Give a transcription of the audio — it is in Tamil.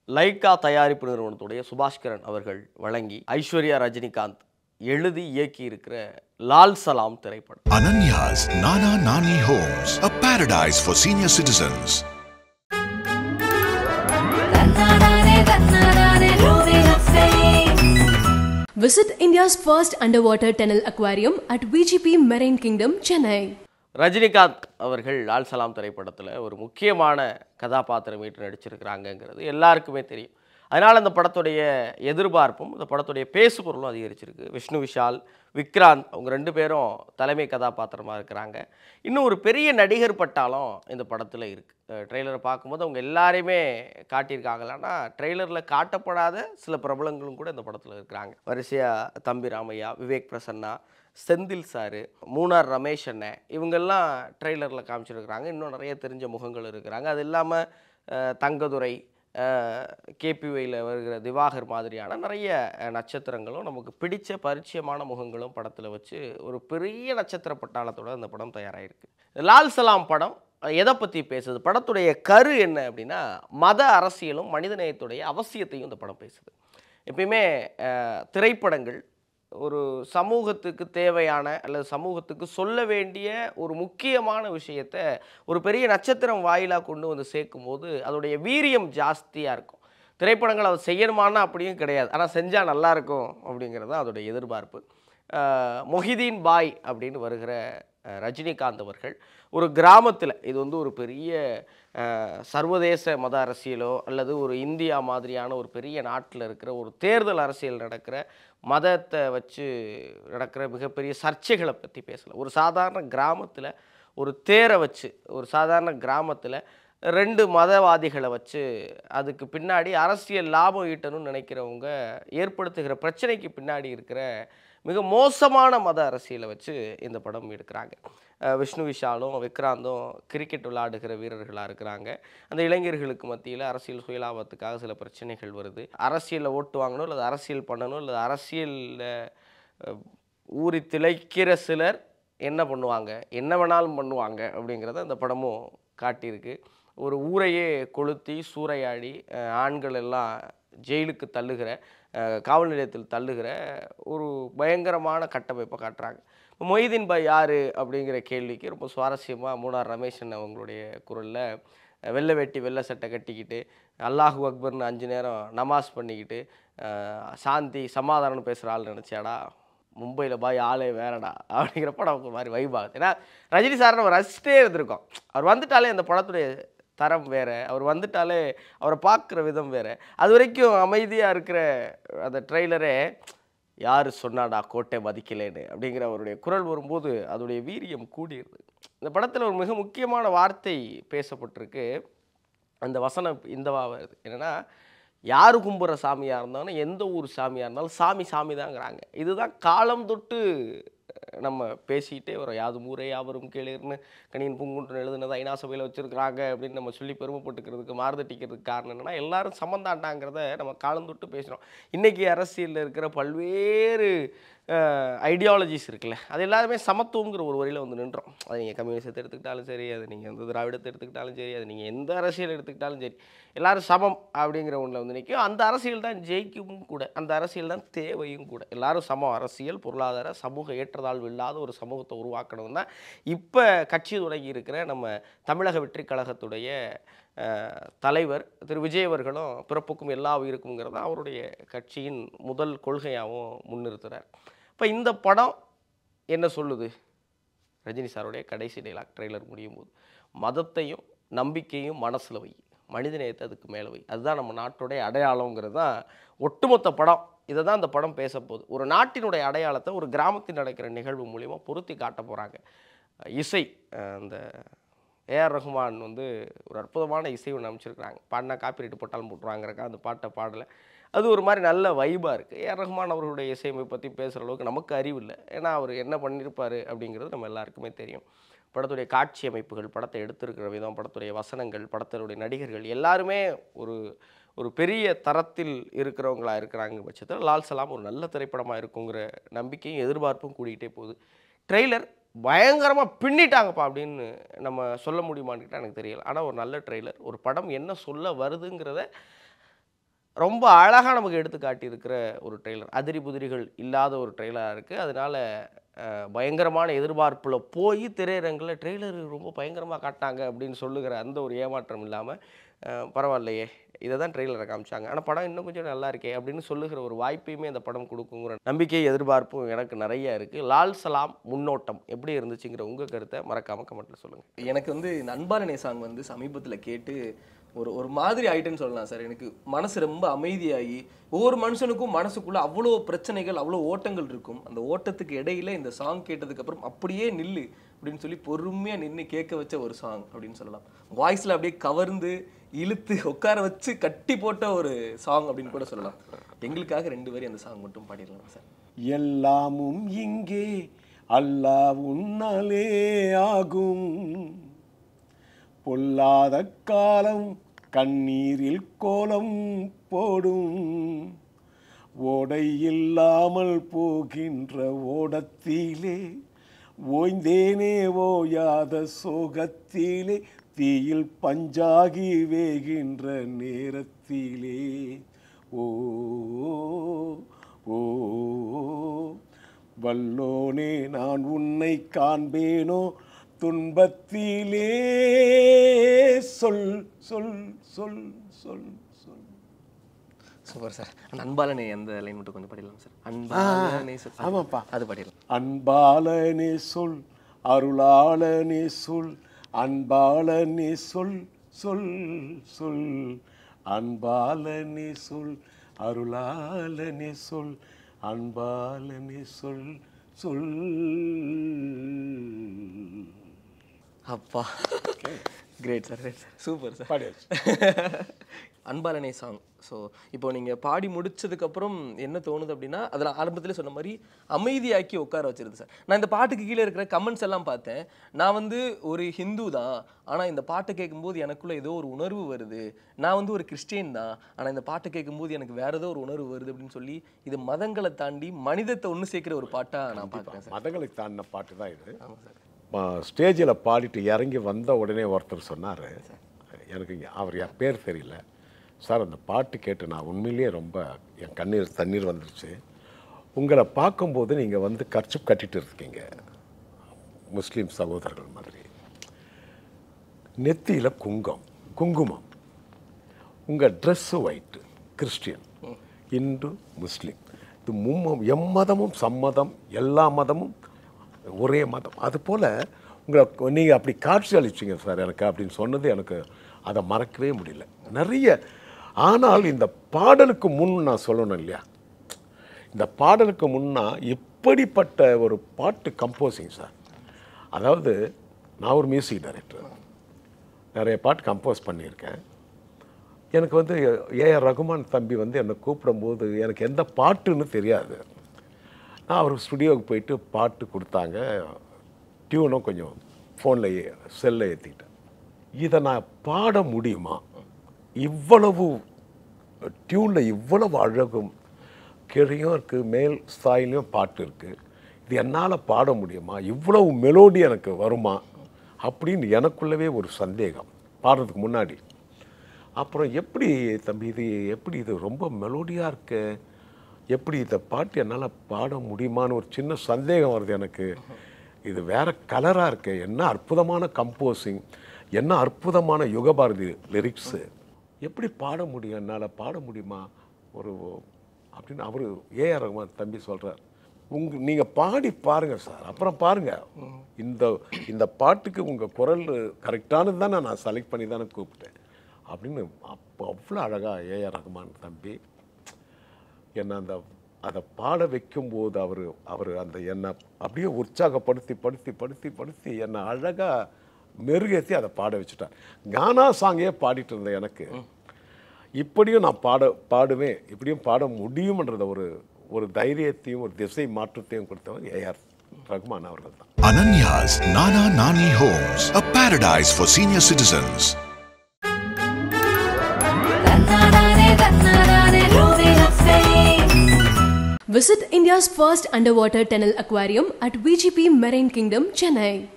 லைக்கா தயாரிப்பு நிறுவனத்துடைய சுபாஷ்கரன் அவர்கள் வழங்கி ஐஸ்வர்யா ரஜினிகாந்த் எழுதி இயக்கி இருக்கிற லால் சலாம் திரைப்படம் Ananya's Nana Nani Homes, a paradise for senior citizens. தன்னானே தன்னானே moving of fame Visit India's first underwater tunnel aquarium at VGP Marine Kingdom, Chennai. Rajinikanth அவர்கள் லால் சலாம் திரைப்படத்தில் ஒரு முக்கியமான கதாபாத்திரம் ஏற்று நடிச்சிருக்கிறாங்கங்கிறது எல்லாருக்குமே தெரியும் அதனால் அந்த படத்துடைய எதிர்பார்ப்பும் இந்த படத்துடைய பேசுபொருளும் அதிகரிச்சிருக்கு விஷ்ணு விஷால் விக்ராந்த் அவங்க ரெண்டு பேரும் தலைமை கதாபாத்திரமாக இருக்கிறாங்க இன்னும் ஒரு பெரிய நடிகர் பட்டாலும் இந்த படத்தில் இருக்குது ட்ரெய்லரை பார்க்கும்போது அவங்க எல்லாரையுமே காட்டியிருக்காங்களான்னா ட்ரெய்லரில் காட்டப்படாத சில பிரபலங்களும் கூட இந்த படத்தில் இருக்கிறாங்க வரிசையாக தம்பி ராமையா விவேக் பிரசன்னா செந்தில் சாரு மூணார் ரமேஷ் அண்ணன் இவங்கெல்லாம் ட்ரெய்லரில் காமிச்சிருக்கிறாங்க இன்னும் நிறைய தெரிஞ்ச முகங்கள் இருக்கிறாங்க அது இல்லாமல் தங்கதுரை கேபிஒயில் வருகிற திவாகர் மாதிரியான நிறைய அஹ், நட்சத்திரங்களும் நமக்கு பிடிச்ச பரிச்சயமான முகங்களும் படத்தில் வச்சு ஒரு பெரிய நட்சத்திர பட்டாளத்தோட அந்த படம் தயாராகிருக்கு லால் சலாம் படம் எதை பற்றி பேசுது படத்துடைய கரு என்ன அப்படின்னா மத அரசியலும் மனிதநேயத்துடைய அவசியத்தையும் இந்த படம் பேசுது எப்பயுமே அஹ், திரைப்படங்கள் ஒரு சமூகத்துக்கு தேவையான அல்லது சமூகத்துக்கு சொல்ல வேண்டிய ஒரு முக்கியமான விஷயத்த ஒரு பெரிய நட்சத்திரம் வாயிலாக கொண்டு வந்து சேர்க்கும்போது அதோடைய வீரியம் ஜாஸ்தியாக இருக்கும் திரைப்படங்கள் அதை செய்யணுமானா அப்படியும் கிடையாது ஆனால் செஞ்சால் நல்லா இருக்கும் அப்படிங்கிறது தான் அதோடைய எதிர்பார்ப்பு அஹ், மொஹிதீன் பாய் அப்படின்னு வருகிற அஹ், ரஜினிகாந்த் அவர்கள் ஒரு கிராமத்தில் இது வந்து ஒரு பெரிய அஹ், சர்வதேச மத அரசியலோ அல்லது ஒரு இந்தியா மாதிரியான ஒரு பெரிய நாட்டில் இருக்கிற ஒரு தேர்தல் அரசியல் நடக்கிற மதத்தை வச்சு நடக்கிற மிகப்பெரிய சர்ச்சைகளை பற்றி பேசல ஒரு சாதாரண கிராமத்தில் ஒரு தேரை வச்சு ஒரு சாதாரண கிராமத்தில் ரெண்டு மதவாதிகளை வச்சு அதுக்கு பின்னாடி அரசியல் லாபம் ஈட்டணும்னு நினைக்கிறவங்க ஏற்படுத்துகிற பிரச்சனைக்கு பின்னாடி இருக்கிற மிக மோசமான மத அரசியலை வச்சு இந்த படம் எடுக்கிறாங்க அஹ் விஷ்ணு விஷாலும் விக்ராந்தும் கிரிக்கெட் விளையாடுகிற வீரர்களாக இருக்கிறாங்க அந்த இளைஞர்களுக்கு மத்தியில் அரசியல் சுயலாபத்துக்காக சில பிரச்சனைகள் வருது அரசியலில் ஓட்டு வாங்கணும் அல்லது அரசியல் பண்ணணும் அல்லது அரசியலில் ஊறி திளைக்கிற சிலர் என்ன பண்ணுவாங்க என்ன வேணாலும் பண்ணுவாங்க அப்படிங்கிறத அந்த படமும் காட்டியிருக்கு ஒரு ஊரையே கொளுத்தி சூறையாடி அஹ், ஆண்கள் எல்லாம் ஜெயிலுக்கு தள்ளுகிற அஹ், காவல் நிலையத்தில் தள்ளுகிற ஒரு பயங்கரமான கட்டமைப்பை காட்டுறாங்க இப்போ மொய்தீன் பாய் யார் அப்படிங்கிற கேள்விக்கு ரொம்ப சுவாரஸ்யமாக மூணார் ரமேஷன் அவங்களுடைய குரலில் வெள்ளை வேட்டி வெள்ளை சட்டை கட்டிக்கிட்டு அல்லாஹு அக்பர்னு அஞ்சு நேரம் நமாஸ் பண்ணிக்கிட்டு அஹ், சாந்தி சமாதானம்னு பேசுகிற ஆள் நினச்சாடா மும்பையில் பாய் ஆளே வேறடா அப்படிங்கிற படம் ஒரு மாதிரி வைப் ஆகுது ஏன்னா ரஜினி சார் நம்ம ரசிச்சிட்டே இருந்திருக்கோம் அவர் வந்துட்டாலே அந்த படத்துடைய தரம் வேறு அவர் வந்துட்டாலே அவரை பார்க்குற விதம் வேறு அது வரைக்கும் அமைதியாக இருக்கிற அந்த ட்ரெய்லரே யார் சொன்னாடா கோட்டை மதிக்கலேன்னு அப்படிங்கிற அவருடைய குரல் வரும்போது அதோடைய வீரியம் கூடியிருது இந்த படத்தில் ஒரு மிக முக்கியமான வார்த்தை பேசப்பட்டிருக்கு அந்த வசனம் இந்தவா வருது என்னன்னா யார் கும்புற சாமியாக இருந்தாலும் எந்த ஊர் சாமியாக இருந்தாலும் சாமி சாமி தாங்கிறாங்க இதுதான் காலம் தொட்டு அஹ், நம்ம பேசிக்கிட்டே வரோம் யாது ஊரே யாவரும் கேளுன்னு கணியன் பூங்குன்று எழுதுனது ஐநா சபையில் வச்சுருக்கிறாங்க அப்படின்னு நம்ம சொல்லி பெருமைப்பட்டுக்கிறதுக்கு மாறுதட்டிக்கிறதுக்கு காரணம் என்னன்னா எல்லாரும் சமந்தாண்டாங்கிறத நம்ம காலம் தொட்டு பேசுகிறோம் இன்றைக்கி அரசியலில் இருக்கிற பல்வேறு ஐடியாலஜிஸ் இருக்குல்ல அது எல்லாருமே சமத்துவங்கிற ஒரு வரியில் வந்து நின்றோம் அது நீங்கள் கம்யூனிசத்தை எடுத்துக்கிட்டாலும் சரி அது நீங்கள் வந்து திராவிடத்தை எடுத்துக்கிட்டாலும் சரி அது நீங்கள் எந்த அரசியல் எடுத்துக்கிட்டாலும் சரி எல்லாரும் சமம் அப்படிங்கிற ஒன்றில் வந்து நிற்கும் அந்த அரசியல் தான் ஜெயிக்கவும் கூட அந்த அரசியல் தான் தேவையும் கூட எல்லாரும் சமம் அரசியல் பொருளாதார சமூக ஏற்றத்தாழ்வு இல்லாத ஒரு சமூகத்தை உருவாக்கணும் தான் இப்போ கட்சி தொடங்கி இருக்கிற நம்ம தமிழக வெற்றி கழகத்துடைய அஹ், தலைவர் திரு விஜய் அவர்களும் பிறப்புக்கும் எல்லா உயிருக்குங்கிறத அவருடைய கட்சியின் முதல் கொள்கையாகவும் முன்னிறுத்துறார் இப்போ இந்த படம் என்ன சொல்லுது ரஜினி சாருடைய கடைசி டைலாக் ட்ரெய்லர் முடியும் போது மதத்தையும் நம்பிக்கையும் மனசில் வை மனிதநேயத்தை அதுக்கு மேலே வை அதுதான் நம்ம நாட்டுடைய அடையாளங்கிறது தான் ஒட்டுமொத்த படம் இதை தான் அந்த படம் பேச போகுது ஒரு நாட்டினுடைய அடையாளத்தை ஒரு கிராமத்தில் நடக்கிற நிகழ்வு மூலிமா பொருத்தி காட்ட போகிறாங்க இசை அஹ் அந்த ஏஆர் ரஹ்மான் வந்து ஒரு அற்புதமான இசை ஒன்று அமைச்சிருக்கிறாங்க பாடினா காப்பிரைட்டு போட்டாலும் போட்டுருவாங்கிறக்கா அந்த பாட்டை பாடலை அது ஒரு மாதிரி நல்ல வைபாக இருக்குது ஏஆர் ரஹ்மான் அவர்களுடைய இசையமை பற்றி பேசுகிற அளவுக்கு நமக்கு அறிவு இல்லை ஏன்னா அவர் என்ன பண்ணியிருப்பார் அப்படிங்கிறது நம்ம எல்லாருக்குமே தெரியும் படத்துடைய காட்சி அமைப்புகள் படத்தை எடுத்திருக்கிற விதம் படத்துடைய வசனங்கள் படத்தினுடைய நடிகர்கள் எல்லாருமே ஒரு ஒரு பெரிய தரத்தில் இருக்கிறவங்களா இருக்கிறாங்க பட்சத்தில் லால் சலாம் ஒரு நல்ல திரைப்படமாக இருக்குங்கிற நம்பிக்கையும் எதிர்பார்ப்பும் கூடிக்கிட்டே போகுது ட்ரெய்லர் பயங்கரமாக பின்னிட்டாங்கப்பா அப்படின்னு நம்ம சொல்ல முடியுமான்னு கேட்டா எனக்கு தெரியல ஆனால் ஒரு நல்ல ட்ரெய்லர் ஒரு படம் என்ன சொல்ல வருதுங்கிறத ரொம்ப அழகாக நமக்கு எடுத்து காட்டியிருக்கிற ஒரு ட்ரெய்லர் அதிரி புதிரிகள் இல்லாத ஒரு ட்ரெய்லராக இருக்குது அதனால அஹ், பயங்கரமான எதிர்பார்ப்பில் போய் திரையரங்கில் ட்ரெய்லர் ரொம்ப பயங்கரமாக காட்டினாங்க அப்படின்னு சொல்லுகிற அந்த ஒரு ஏமாற்றம் இல்லாமல் பரவாயில்லையே இதை தான் ட்ரெய்லரை காமிச்சாங்க ஆனால் படம் இன்னும் கொஞ்சம் நல்லா இருக்கே அப்படின்னு சொல்லுகிற ஒரு வாய்ப்பையுமே அந்த படம் கொடுக்குங்கிற நம்பிக்கை எதிர்பார்ப்பும் எனக்கு நிறைய இருக்குது லால் சலாம் முன்னோட்டம் எப்படி இருந்துச்சுங்கிற உங்கள் கருத்தை மறக்காமல் கமெண்ட்டில் சொல்லுங்கள் எனக்கு வந்து இந்த அன்பாலனே சாங் வந்து சமீபத்தில் கேட்டு ஒரு ஒரு மாதிரி ஆயிட்டுன்னு சொல்லலாம் சார் எனக்கு மனசு ரொம்ப அமைதியாகி ஒவ்வொரு மனுஷனுக்கும் மனசுக்குள்ள அவ்வளோ பிரச்சனைகள் அவ்வளோ ஓட்டங்கள் இருக்கும் அந்த ஓட்டத்துக்கு இடையில இந்த சாங் கேட்டதுக்கப்புறம் அப்படியே நில்லு அப்படின்னு சொல்லி பொறுமையாக நின்று கேட்க வச்ச ஒரு சாங் அப்படின்னு சொல்லலாம் வாய்ஸில் அப்படியே கவர்ந்து இழுத்து உட்கார வச்சு கட்டி போட்ட ஒரு சாங் அப்படின்னு கூட சொல்லலாம் எங்களுக்காக ரெண்டு பேரும் அந்த சாங் மட்டும் பாடிடலாம் சார் எல்லாமும் இங்கே அல்லாஹ் உன்னாலே ஆகும் பொல்லாத காலம் கண்ணீரில் கோலம் போடும் ஓடை இல்லாமல் போகின்ற ஓடத்திலே ஓய்ந்தேனே ஓயாத சோகத்திலே தீயில் பஞ்சாகி வேகின்ற நேரத்திலே ஓ ஓ வல்லோனே நான் உன்னை காண்பேனோ துன்பத்திலே சொல் சொல் சொல் சொல் சொல் சூப்பர் சார் அந்த அன்பாலனே அந்த லைன் மட்டும் கொஞ்சம் பாடிடலாம் சார் அன்பாலனே சொல் ஆமாப்பா. அது பாடிடலாம் அன்பாளனே சொல் அருளாளனே சொல் அன்பாளனே சொல் சொல் சொல் அன்பாளனே சொல் அருளாளனே சொல் அன்பாளனே சொல் சொல் அப்பா great sir great sir super sir பாடியாச்சு. அன்பாலனே சாங் ஸோ இப்போ நீங்கள் பாடி முடிச்சதுக்கப்புறம் என்ன தோணுது அப்படின்னா அதில் ஆரம்பத்திலே சொன்ன மாதிரி அமைதியாக்கி உட்கார வச்சிருது சார் நான் இந்த பாட்டுக்கு கீழே இருக்கிற கமெண்ட்ஸ் எல்லாம் பார்த்தேன் நான் வந்து ஒரு ஹிந்து தான் ஆனால் இந்த பாட்டை கேட்கும்போது எனக்குள்ள ஏதோ ஒரு உணர்வு வருது நான் வந்து ஒரு கிறிஸ்டியன் தான் ஆனால் இந்த பாட்டை கேட்கும்போது எனக்கு வேற ஏதோ ஒரு உணர்வு வருது அப்படின்னு சொல்லி இது மதங்களை தாண்டி மனிதத்தை ஒன்று சேர்க்கிற ஒரு பாட்டாக நான் பார்க்குறேன் சார் மதங்களை தாண்டின பாட்டு தான் இது ஸ்டேஜில் பாடிட்டு இறங்கி வந்த உடனே ஒருத்தர் சொன்னார் எனக்கு இங்க அவர் என் பேர் தெரியல சார் அந்த பாட்டு கேட்டு நான் உண்மையிலேயே ரொம்ப என் கண்ணீர் தண்ணீர் வந்துருச்சு உங்களை பார்க்கும்போது நீங்கள் வந்து கர்ச்சிப் கட்டிட்டு இருக்கீங்க முஸ்லீம் சகோதரர்கள் மாதிரி நெத்தியில் குங்கம் குங்குமம் உங்கள் ட்ரெஸ்ஸு ஒயிட்டு கிறிஸ்டியன் இந்து முஸ்லீம் இது மும்மம் எம்மதமும் சம்மதம் எல்லா மதமும் ஒரே மதம் அதுபோல் உங்களை நீங்கள் அப்படி காட்சி அளிச்சிங்க சார் எனக்கு அப்படின்னு சொன்னது எனக்கு அதை மறக்கவே முடியல நிறைய ஆனால் இந்த பாடலுக்கு முன் நான் சொல்லணும் இல்லையா இந்த பாடலுக்கு முன்னா இப்படிப்பட்ட ஒரு பாட்டு கம்போசிங் சார் அதாவது நான் ஒரு மியூசிக் டைரக்டர் நிறைய பாட்டு கம்போஸ் பண்ணியிருக்கேன் எனக்கு வந்து ஏஆர் ரகுமான் தம்பி வந்து என்னை கூப்பிடும்போது எனக்கு எந்த பாட்டுன்னு தெரியாது நான் அவர் ஸ்டுடியோவுக்கு போயிட்டு பாட்டு கொடுத்தாங்க டியூனும் கொஞ்சம் ஃபோனில் செல்லில் ஏற்றிக்கிட்டேன் இதை நான் பாட முடியுமா இவ்வளவு டியூனில் இவ்வளவு அழகும் கீழையும் இருக்குது மேல் ஸ்தாயிலையும் பாட்டு இருக்குது இது என்னால் பாட முடியுமா இவ்வளவு மெலோடி எனக்கு வருமா அப்படின்னு எனக்குள்ளவே ஒரு சந்தேகம் பாடுறதுக்கு முன்னாடி அப்புறம் எப்படி தம்பி இது எப்படி இது ரொம்ப மெலோடியாக இருக்கு எப்படி இந்த பாட்டு என்னால் பாட முடியுமான்னு ஒரு சின்ன சந்தேகம் வருது எனக்கு இது வேற கலராக இருக்கு என்ன அற்புதமான கம்போசிங் என்ன அற்புதமான யுகபாரதி லிரிக்ஸு எப்படி பாட முடியும் என்னால் பாட முடியுமா ஒரு அப்படின்னு அவர் ஏஆர் ரகுமான் தம்பி சொல்கிறார் உங்க நீங்கள் பாடி பாருங்க சார் அப்புறம் பாருங்க இந்த இந்த பாட்டுக்கு உங்கள் குரல் கரெக்டானது தானே நான் செலக்ட் பண்ணி தானே கூப்பிட்டேன் அப்படின்னு அப்போ அவ்வளோ அழகாக ஏஆர் ரகுமான் தம்பி என்னை அந்த அதை பாட வைக்கும்போது அவர் அவர் அந்த என்னை அப்படியே உற்சாகப்படுத்தி படுத்தி படுத்தி படுத்தி என்னை அழகாக மெருகேற்றி அதை பாட வச்சுட்டார் கானா சாங்கே பாடிட்டு இருந்தேன் எனக்கு இப்படியும் நான் பாட பாடுவேன் இப்படியும் பாட முடியும்ன்றத ஒரு ஒரு தைரியத்தையும் ஒரு திசை மாற்றத்தையும் கொடுத்தவர் ஏஆர் ரகுமான் அவர்கள் தான் Ananya's Nana Nani Homes, a paradise for senior citizens. தன்னானே தன்னானே ரூபி ஹப்சே Visit India's first underwater tunnel aquarium at VGP Marine Kingdom, Chennai.